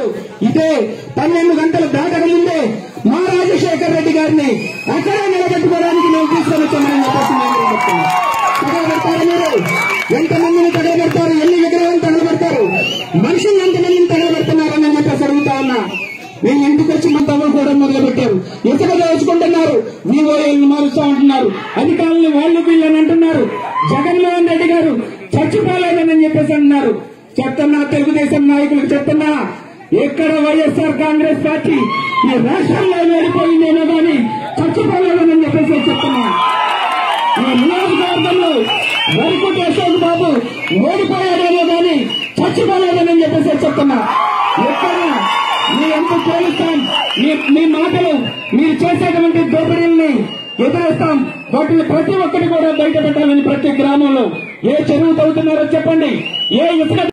ఇదే పన్నెండు గంటలు దాటక ముందే మా రాజశేఖర్ రెడ్డి గారిని అక్కడే నిలబెట్టుకోవడానికి మేము తీసుకొని వచ్చామని చెప్పేసి నేను చెప్తున్నాను. తగలబెడతారు మీరు ఎంతమందిని తగలబెడతారు ఎన్ని విగ్రహాలను తగలబెడతారు మనుషులు ఎంతమందిని తగలబెడుతున్నారని చెప్పేసి అడుగుతా ఉన్నా మేము ఇంటికి వచ్చి మా తమ్ముడు కూడా మొదలు పెట్టారు ఇసుక దోచుకుంటున్నారు వివోఏలను మారుస్తా ఉంటున్నారు అధికారులు వాళ్ళు వీళ్ళని అంటున్నారు జగన్మోహన్ రెడ్డి గారు చచ్చిపోలేదని చెప్పేసి అంటున్నారు చెప్తున్నా తెలుగుదేశం నాయకులకు చెప్తున్నా ఎక్కడ వైఎస్ఆర్ కాంగ్రెస్ పార్టీ ఈ రాష్ట్రంలో వేడిపోయిందేమో కానీ చచ్చిపోలేదని చెప్పేసి చెప్తున్నా ఈ నియోజకవర్గంలో వరకుటి అశోక్ బాబు ఓడిపోయాడేమో కానీ చచ్చిపోలేదని చెప్పేసి చెప్తున్నా ఎక్కడ మీ ఎంత తేలుస్తాం మీ మీ మాటలు మీరు చేసేటువంటి దోపిడీల్ని ఎదురేస్తాం వాటిని ప్రతి ఒక్కటి కూడా బయట పెట్టాలని ప్రతి గ్రామంలో ఏ చెరువు తవ్వుతున్నారో చెప్పండి ఏ ఇసుక